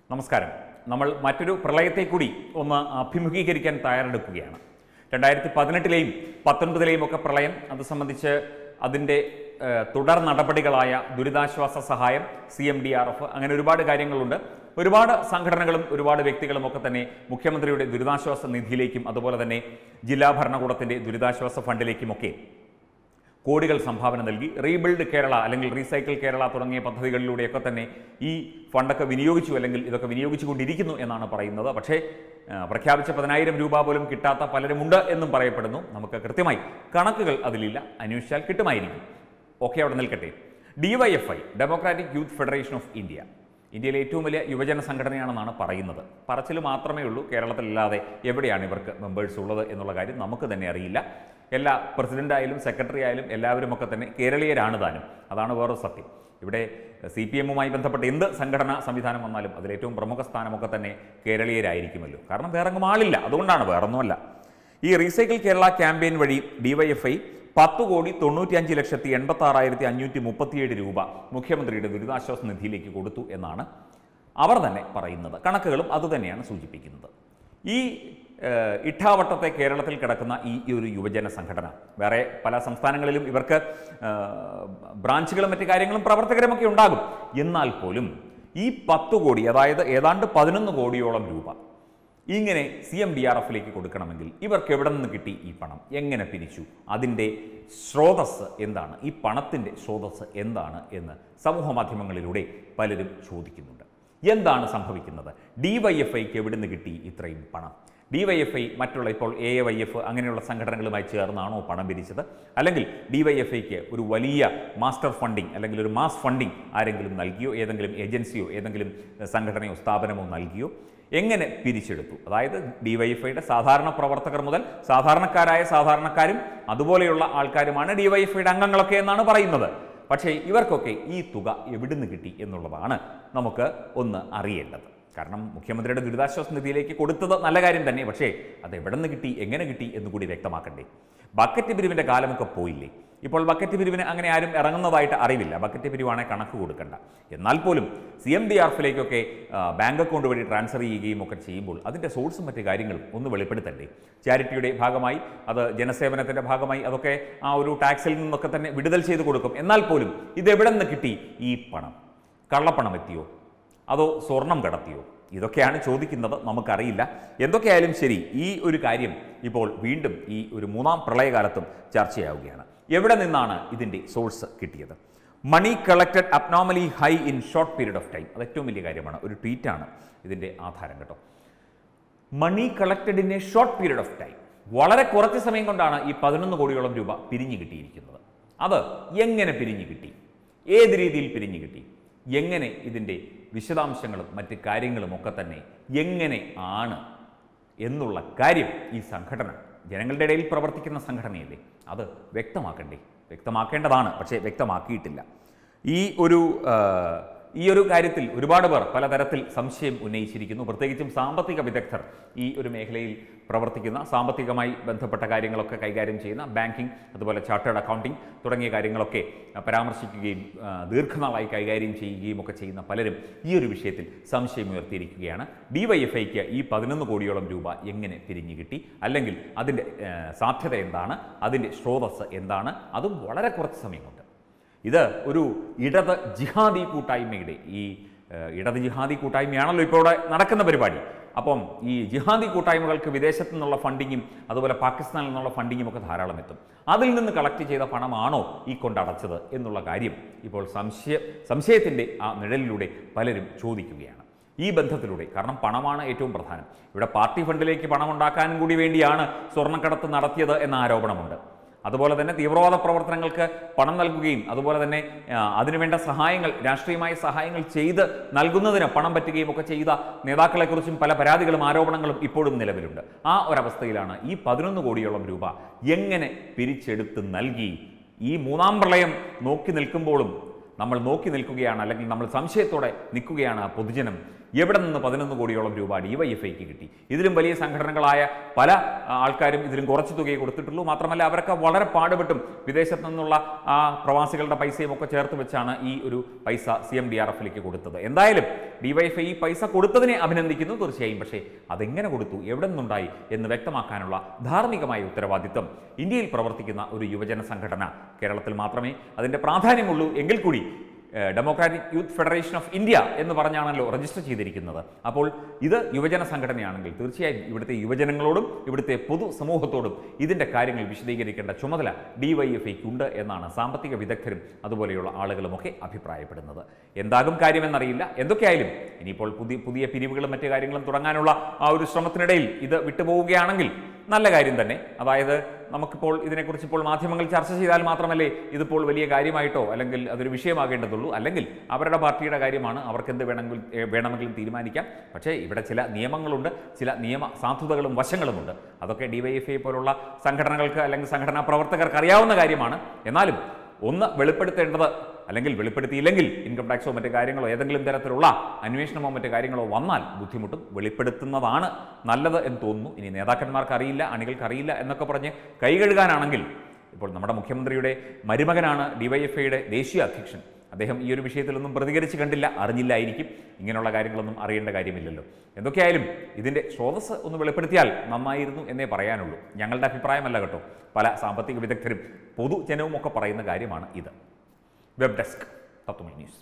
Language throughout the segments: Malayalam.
നമസ്കാരം നമ്മൾ മറ്റൊരു പ്രളയത്തെ കൂടി ഒന്ന് അഭിമുഖീകരിക്കാൻ തയ്യാറെടുക്കുകയാണ് രണ്ടായിരത്തി പതിനെട്ടിലെയും പത്തൊൻപതിലെയും ഒക്കെ പ്രളയം അത് സംബന്ധിച്ച് അതിൻ്റെ ഏഹ്, തുടർ നടപടികളായ ദുരിതാശ്വാസ സഹായം C M D R F അങ്ങനെ ഒരുപാട് കാര്യങ്ങളുണ്ട് ഒരുപാട് സംഘടനകളും ഒരുപാട് വ്യക്തികളും ഒക്കെ തന്നെ മുഖ്യമന്ത്രിയുടെ ദുരിതാശ്വാസ നിധിയിലേക്കും അതുപോലെ തന്നെ ജില്ലാ ഭരണകൂടത്തിൻ്റെ ദുരിതാശ്വാസ ഫണ്ടിലേക്കുമൊക്കെ കോടികൾ സംഭാവന നൽകി റീബിൽഡ് കേരള അല്ലെങ്കിൽ റീസൈക്കിൾ കേരള തുടങ്ങിയ പദ്ധതികളിലൂടെയൊക്കെ തന്നെ ഈ ഫണ്ടൊക്കെ വിനിയോഗിച്ചു അല്ലെങ്കിൽ ഇതൊക്കെ വിനിയോഗിച്ചുകൊണ്ടിരിക്കുന്നു എന്നാണ് പറയുന്നത് പക്ഷേ ആ, പ്രഖ്യാപിച്ച പതിനായിരം രൂപ പോലും കിട്ടാത്ത പലരുമുണ്ട് എന്നും പറയപ്പെടുന്നു നമുക്ക് കൃത്യമായി കണക്കുകൾ അതിലില്ല അന്വേഷിച്ചാൽ കിട്ടുമായിരിക്കും ഓക്കെ അവിടെ നിൽക്കട്ടെ DYFI democratic youth federation of India ഇന്ത്യയിലെ ഏറ്റവും വലിയ യുവജന സംഘടനയാണെന്നാണ് പറയുന്നത് പറച്ചിൽ മാത്രമേ ഉള്ളൂ കേരളത്തിലല്ലാതെ എവിടെയാണ് ഇവർക്ക് മെമ്പേഴ്സ് ഉള്ളത് എന്നുള്ള കാര്യം നമുക്ക് തന്നെ അറിയില്ല എല്ലാ പ്രസിഡന്റ് ആയാലും സെക്രട്ടറി ആയാലും എല്ലാവരും ഒക്കെ തന്നെ കേരളീയരാണ് താനും അതാണ് വേറൊരു സത്യം ഇവിടെ സി പി എമ്മുമായി ബന്ധപ്പെട്ട എന്ത് സംഘടനാ സംവിധാനം വന്നാലും അതിലേറ്റവും പ്രമുഖ സ്ഥാനമൊക്കെ തന്നെ കേരളീയരായിരിക്കുമല്ലോ കാരണം വേറെ എങ്ങും ആളില്ല അതുകൊണ്ടാണ് വേറൊന്നുമല്ല ഈ റീസൈക്കിൾ കേരള ക്യാമ്പയിൻ വഴി ഡിവൈഎഫ്ഐ പത്ത് കോടി തൊണ്ണൂറ്റിയഞ്ച് ലക്ഷത്തി എൺപത്തി ആറായിരത്തി അഞ്ഞൂറ്റി മുപ്പത്തിയേഴ് രൂപ മുഖ്യമന്ത്രിയുടെ ദുരിതാശ്വാസ നിധിയിലേക്ക് കൊടുത്തു എന്നാണ് അവർ തന്നെ പറയുന്നത് കണക്കുകളും അതുതന്നെയാണ് സൂചിപ്പിക്കുന്നത് ഈ ഏഹ്, ഇട്ടാവട്ടത്തെ കേരളത്തിൽ കിടക്കുന്ന ഈ ഈ ഒരു യുവജന സംഘടന വേറെ പല സംസ്ഥാനങ്ങളിലും ഇവർക്ക് ഏഹ്, ബ്രാഞ്ചുകളും മറ്റു കാര്യങ്ങളും പ്രവർത്തകരുമൊക്കെ ഉണ്ടാകും എന്നാൽ പോലും ഈ പത്ത് കോടി അതായത് ഏതാണ്ട് പതിനൊന്ന് കോടിയോളം രൂപ ഇങ്ങനെ സി എം ഡി ആർ എഫിലേക്ക് കൊടുക്കണമെങ്കിൽ ഇവർക്ക് എവിടെ നിന്ന് കിട്ടി ഈ പണം എങ്ങനെ പിരിച്ചു അതിൻ്റെ സ്രോതസ് എന്താണ് ഈ പണത്തിൻ്റെ സ്രോതസ് എന്താണ് എന്ന് സമൂഹ മാധ്യമങ്ങളിലൂടെ പലരും ചോദിക്കുന്നുണ്ട് എന്താണ് സംഭവിക്കുന്നത് ഡി വൈ എഫ് ഐക്ക് എവിടെ നിന്ന് കിട്ടി ഇത്രയും പണം ഡി വൈ എഫ് ഐ മറ്റുള്ള ഇപ്പോൾ എ വൈ എഫ് അങ്ങനെയുള്ള സംഘടനകളുമായി ചേർന്നാണോ പണം പിരിച്ചത് അല്ലെങ്കിൽ ഡി വൈ എഫ് ഐക്ക് ഒരു വലിയ മാസ്റ്റർ ഫണ്ടിങ് അല്ലെങ്കിൽ ഒരു മാസ് ഫണ്ടിങ് ആരെങ്കിലും നൽകിയോ ഏതെങ്കിലും ഏജൻസിയോ ഏതെങ്കിലും ഏഹ്, സംഘടനയോ സ്ഥാപനമോ നൽകിയോ എങ്ങനെ പിരിച്ചെടുത്തു അതായത് ഡിവൈഎഫ്ഐയുടെ സാധാരണ പ്രവർത്തകർ മുതൽ സാധാരണക്കാരായ സാധാരണക്കാരും അതുപോലെയുള്ള ആൾക്കാരുമാണ് ഡിവൈഎഫ്ഐയുടെ അംഗങ്ങളൊക്കെ എന്നാണ് പറയുന്നത് പക്ഷേ ഇവർക്കൊക്കെ ഈ തുക എവിടുന്ന് കിട്ടി എന്നുള്ളതാണ് നമുക്ക് ഒന്ന് അറിയേണ്ടത് കാരണം മുഖ്യമന്ത്രിയുടെ ദുരിതാശ്വാസ നിധിയിലേക്ക് കൊടുത്തത് നല്ല കാര്യം തന്നെ പക്ഷേ അത് എവിടെ നിന്ന് കിട്ടി എങ്ങനെ കിട്ടി എന്നുകൂടി വ്യക്തമാക്കണ്ടേ ബക്കറ്റ് പിരിവിൻ്റെ കാലമൊക്കെ പോയില്ലേ ഇപ്പോൾ ബക്കറ്റ് പിരിവിന് അങ്ങനെ ആരും ഇറങ്ങുന്നതായിട്ട് അറിവില്ല ബക്കറ്റ് പിരിവാണെ കണക്ക് കൊടുക്കണ്ട എന്നാൽ പോലും സി എം ഡി ആർ എഫിലേക്കൊക്കെ ബാങ്ക് അക്കൗണ്ട് വഴി ട്രാൻസ്ഫർ ചെയ്യുകയും ഒക്കെ ചെയ്യുമ്പോൾ അതിൻ്റെ സോഴ്സും മറ്റു കാര്യങ്ങളും ഒന്ന് വെളിപ്പെടുത്തണ്ടേ ചാരിറ്റിയുടെ ഭാഗമായി അത് ജനസേവനത്തിൻ്റെ ഭാഗമായി അതൊക്കെ ആ ഒരു ടാക്സിൽ നിന്നൊക്കെ തന്നെ വിടുതൽ ചെയ്ത് കൊടുക്കും എന്നാൽ പോലും ഇത് എവിടെ നിന്ന് കിട്ടി ഈ പണം കള്ളപ്പണം എത്തിയോ അതോ സ്വർണം കടത്തിയോ ഇതൊക്കെയാണ് ചോദിക്കുന്നത് നമുക്കറിയില്ല എന്തൊക്കെയായാലും ശരി ഈ ഒരു കാര്യം ഇപ്പോൾ വീണ്ടും ഈ ഒരു മൂന്നാം പ്രളയകാലത്തും ചർച്ചയാവുകയാണ് എവിടെ നിന്നാണ് ഇതിൻ്റെ സോഴ്സ് കിട്ടിയത് money collected abnormally high in short period of time അത് ഏറ്റവും വലിയ കാര്യമാണ് ഒരു ട്വീറ്റാണ് ഇതിൻ്റെ ആധാരം കേട്ടോ money collected in a short period of time വളരെ കുറച്ച് സമയം കൊണ്ടാണ് ഈ പതിനൊന്ന് കോടിയോളം രൂപ പിരിഞ്ഞു കിട്ടിയിരിക്കുന്നത് അത് എങ്ങനെ പിരിഞ്ഞു കിട്ടി ഏത് രീതിയിൽ പിരിഞ്ഞു കിട്ടി എങ്ങനെ ഇതിൻ്റെ വിശദാംശങ്ങളും മറ്റ് കാര്യങ്ങളും ഒക്കെ തന്നെ എങ്ങനെ ആണ് എന്നുള്ള കാര്യം ഈ സംഘടന ജനങ്ങളുടെ ഇടയിൽ പ്രവർത്തിക്കുന്ന സംഘടനയല്ലേ അത് വ്യക്തമാക്കണ്ടേ വ്യക്തമാക്കേണ്ടതാണ് പക്ഷേ വ്യക്തമാക്കിയിട്ടില്ല ഈ ഒരു ആ, ഈ ഒരു കാര്യത്തിൽ ഒരുപാട് പേർ പലതരത്തിൽ സംശയം ഉന്നയിച്ചിരിക്കുന്നു പ്രത്യേകിച്ചും സാമ്പത്തിക വിദഗ്ധർ ഈ ഒരു മേഖലയിൽ പ്രവർത്തിക്കുന്ന സാമ്പത്തികമായി ബന്ധപ്പെട്ട കാര്യങ്ങളൊക്കെ കൈകാര്യം ചെയ്യുന്ന ബാങ്കിങ് അതുപോലെ ചാർട്ടേഡ് അക്കൗണ്ടിങ് തുടങ്ങിയ കാര്യങ്ങളൊക്കെ ആ, പരാമർശിക്കുകയും ആ, ദീർഘനാളായി കൈകാര്യം ചെയ്യുകയും ഒക്കെ ചെയ്യുന്ന പലരും ഈ ഒരു വിഷയത്തിൽ സംശയം ഉയർത്തിയിരിക്കുകയാണ് ഡിവൈഎഫ്ഐക്ക് ഈ പതിനൊന്ന് കോടിയോളം രൂപ എങ്ങനെ പിരിഞ്ഞു കിട്ടി അല്ലെങ്കിൽ അതിൻ്റെ ആ, സാധ്യത എന്താണ് അതിൻ്റെ സ്രോതസ് എന്താണ് അതും വളരെ കുറച്ച് സമയം കൊണ്ട് ഇത് ഒരു ഇടത് ജിഹാദി കൂട്ടായ്മയുടെ ഈ ഏഹ്, ഇടത് ജിഹാദി കൂട്ടായ്മയാണല്ലോ ഇപ്പോൾ ഇവിടെ നടക്കുന്ന പരിപാടി അപ്പം ഈ ജിഹാദി കൂട്ടായ്മകൾക്ക് വിദേശത്തു നിന്നുള്ള ഫണ്ടിങ്ങും അതുപോലെ പാകിസ്ഥാനിൽ നിന്നുള്ള ഫണ്ടിങ്ങും ഒക്കെ ധാരാളം എത്തും അതിൽ നിന്ന് കളക്ട് ചെയ്ത പണമാണോ ഈ കൊണ്ടടച്ചത് എന്നുള്ള കാര്യം ഇപ്പോൾ സംശയ സംശയത്തിൻ്റെ ആ നിഴലിലൂടെ പലരും ചോദിക്കുകയാണ് ഈ ബന്ധത്തിലൂടെ കാരണം പണമാണ് ഏറ്റവും പ്രധാനം ഇവിടെ പാർട്ടി ഫണ്ടിലേക്ക് പണം ഉണ്ടാക്കാനും കൂടി വേണ്ടിയാണ് സ്വർണ്ണക്കടത്ത് നടത്തിയത് എന്ന ആരോപണമുണ്ട് അതുപോലെ തന്നെ തീവ്രവാദ പ്രവർത്തനങ്ങൾക്ക് പണം നൽകുകയും അതുപോലെ തന്നെ ആ, അതിനുവേണ്ട സഹായങ്ങൾ രാഷ്ട്രീയമായ സഹായങ്ങൾ ചെയ്ത് നൽകുന്നതിന് പണം പറ്റുകയും ഒക്കെ ചെയ്ത നേതാക്കളെക്കുറിച്ചും പല പരാതികളും ആരോപണങ്ങളും ഇപ്പോഴും നിലവിലുണ്ട് ആ ഒരവസ്ഥയിലാണ് ഈ പതിനൊന്ന് കോടിയോളം രൂപ എങ്ങനെ പിരിച്ചെടുത്ത് നൽകി ഈ മൂന്നാം പ്രളയം നോക്കി നിൽക്കുമ്പോഴും നമ്മൾ നോക്കി നിൽക്കുകയാണ് അല്ലെങ്കിൽ നമ്മൾ സംശയത്തോടെ നിൽക്കുകയാണ് പൊതുജനം എവിടെ നിന്ന് പതിനൊന്ന് കോടിയോളം രൂപ ഡിവൈഎഫ്ഐക്ക് കിട്ടി ഇതിലും വലിയ സംഘടനകളായ പല ആ, ആൾക്കാരും ഇതിലും കുറച്ച് തുകയെ കൊടുത്തിട്ടുള്ളൂ മാത്രമല്ല അവരൊക്കെ വളരെ പാടുപെട്ടും വിദേശത്ത് നിന്നുള്ള ആ പ്രവാസികളുടെ പൈസയും ഒക്കെ ചേർത്ത് വെച്ചാണ് ഈ ഒരു പൈസ സി എം ഡി ആർ എഫിലേക്ക് കൊടുത്തത് എന്തായാലും ഡിവൈഎഫ്ഐ ഈ പൈസ കൊടുത്തതിനെ അഭിനന്ദിക്കുന്നു തീർച്ചയായും പക്ഷേ അതെങ്ങനെ കൊടുത്തു എവിടെ നിന്നുണ്ടായി എന്ന് വ്യക്തമാക്കാനുള്ള ധാർമ്മികമായ ഉത്തരവാദിത്വം ഇന്ത്യയിൽ പ്രവർത്തിക്കുന്ന ഒരു യുവജന സംഘടന കേരളത്തിൽ മാത്രമേ അതിൻ്റെ പ്രാധാന്യമുള്ളൂ എങ്കിൽ കൂടി ഏഹ്, democratic youth federation of India എന്ന് പറഞ്ഞാണല്ലോ രജിസ്റ്റർ ചെയ്തിരിക്കുന്നത് അപ്പോൾ ഇത് യുവജന സംഘടനയാണെങ്കിൽ തീർച്ചയായും ഇവിടുത്തെ യുവജനങ്ങളോടും ഇവിടുത്തെ പൊതു സമൂഹത്തോടും ഇതിൻ്റെ കാര്യങ്ങൾ വിശദീകരിക്കേണ്ട ചുമതല ഡിവൈഎഫ്ഐക്ക് ഉണ്ട് എന്നാണ് സാമ്പത്തിക വിദഗ്ധരും അതുപോലെയുള്ള ആളുകളുമൊക്കെ അഭിപ്രായപ്പെടുന്നത് എന്താകും കാര്യമെന്നറിയില്ല എന്തൊക്കെയായാലും ഇനിയിപ്പോൾ പുതിയ പുതിയ പിരിവുകളും മറ്റു കാര്യങ്ങളും തുടങ്ങാനുള്ള ആ ഒരു ശ്രമത്തിനിടയിൽ ഇത് വിട്ടുപോവുകയാണെങ്കിൽ നല്ല കാര്യം തന്നെ അതായത് നമുക്കിപ്പോൾ ഇതിനെക്കുറിച്ച് ഇപ്പോൾ മാധ്യമങ്ങൾ ചർച്ച ചെയ്താൽ മാത്രമല്ലേ ഇതിപ്പോൾ വലിയ കാര്യമായിട്ടോ അല്ലെങ്കിൽ അതൊരു വിഷയമാകേണ്ടതുള്ളൂ അല്ലെങ്കിൽ അവരുടെ പാർട്ടിയുടെ കാര്യമാണ് അവർക്ക് എന്ത് വേണമെങ്കിൽ ഏ, വേണമെങ്കിലും തീരുമാനിക്കാം പക്ഷേ ഇവിടെ ചില നിയമങ്ങളുണ്ട് ചില നിയമ സാധുതകളും വശങ്ങളുമുണ്ട് അതൊക്കെ ഡിവൈഎഫ്ഐ പോലുള്ള സംഘടനകൾക്ക് അല്ലെങ്കിൽ സംഘടനാ പ്രവർത്തകർക്ക് അറിയാവുന്ന കാര്യമാണ് എന്നാലും ഒന്ന് വെളിപ്പെടുത്തേണ്ടത് അല്ലെങ്കിൽ വെളിപ്പെടുത്തിയില്ലെങ്കിൽ ഇൻകം ടാക്സോ മറ്റു കാര്യങ്ങളോ ഏതെങ്കിലും തരത്തിലുള്ള അന്വേഷണമോ മറ്റു കാര്യങ്ങളോ വന്നാൽ ബുദ്ധിമുട്ടും വെളിപ്പെടുത്തുന്നതാണ് നല്ലത് എന്ന് തോന്നുന്നു ഇനി നേതാക്കന്മാർക്ക് അറിയില്ല അണികൾക്ക് അറിയില്ല എന്നൊക്കെ പറഞ്ഞ് കൈകഴുകാനാണെങ്കിൽ ഇപ്പോൾ നമ്മുടെ മുഖ്യമന്ത്രിയുടെ മരുമകനാണ് ഡിവൈഎഫ്ഐയുടെ ദേശീയ അധ്യക്ഷൻ അദ്ദേഹം ഈ ഒരു വിഷയത്തിലൊന്നും പ്രതികരിച്ച് കണ്ടില്ല അറിഞ്ഞില്ലായിരിക്കും ഇങ്ങനെയുള്ള കാര്യങ്ങളൊന്നും അറിയേണ്ട കാര്യമില്ലല്ലോ എന്തൊക്കെയായാലും ഇതിൻ്റെ സ്രോതസ് ഒന്ന് വെളിപ്പെടുത്തിയാൽ നന്നായിരുന്നു എന്നേ പറയാനുള്ളൂ ഞങ്ങളുടെ അഭിപ്രായമല്ല കേട്ടോ പല സാമ്പത്തിക വിദഗ്ധരും പൊതുജനവും ഒക്കെ പറയുന്ന കാര്യമാണ് ഇത് വെബ് ഡെസ്ക് തത്വമൈ ന്യൂസ്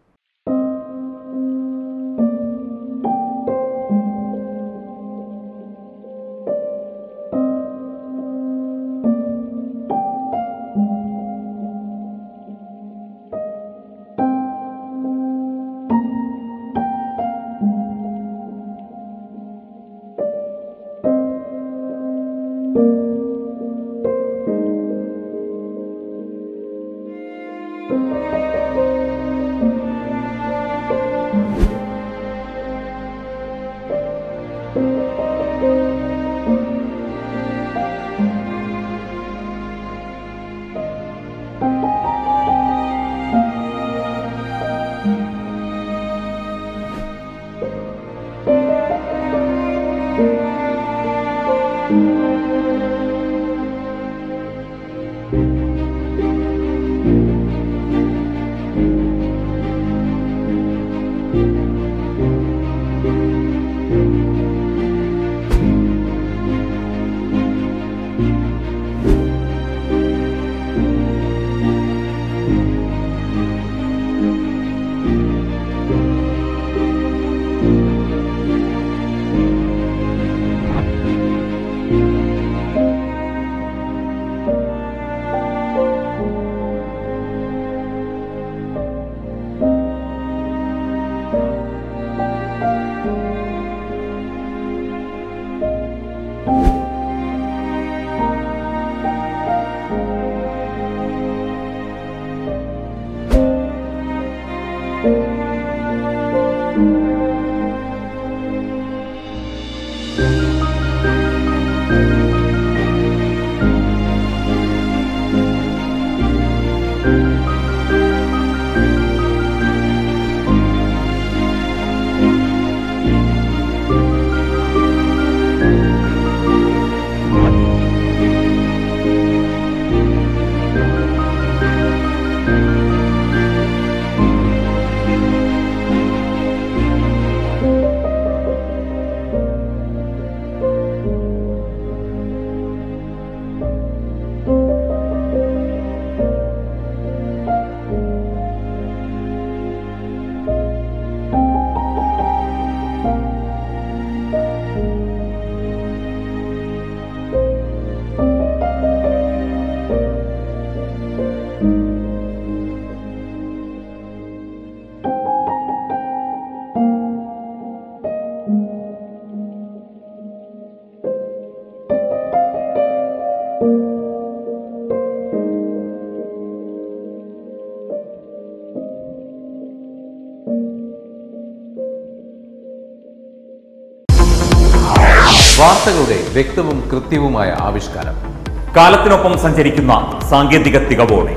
വാർത്തകളുടെ വ്യക്തവും കൃത്യവുമായ ആവിഷ്കാരം കാലത്തിനൊപ്പം സഞ്ചരിക്കുന്ന സാങ്കേതിക തികവോടെ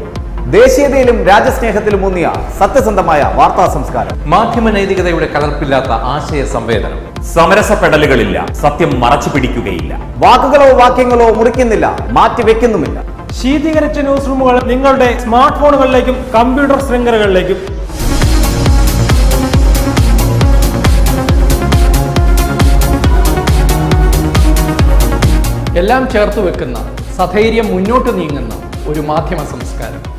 ദേശീയതയിലും രാജ്യസ്നേഹത്തിലും ഊന്നിയ സത്യസന്ധമായ വാർത്താ സംസ്കാരം മാധ്യമ നൈതികതയുടെ കലർപ്പില്ലാത്ത ആശയ സംവേദനം സമരസപ്പെടലുകളില്ല സത്യം മറച്ചു പിടിക്കുകയില്ല വാക്കുകളോ വാക്യങ്ങളോ മുറിക്കുന്നില്ല മാറ്റിവെക്കുന്നുമില്ല ശീതീകരിച്ച ന്യൂസ് റൂമുകൾ നിങ്ങളുടെ സ്മാർട്ട് ഫോണുകളിലേക്കും കമ്പ്യൂട്ടർ ശൃംഖലകളിലേക്കും എല്ലാം ചേർത്ത് വെക്കുന്ന സധൈര്യം മുന്നോട്ട് നീങ്ങുന്ന ഒരു മാധ്യമ സംസ്കാരം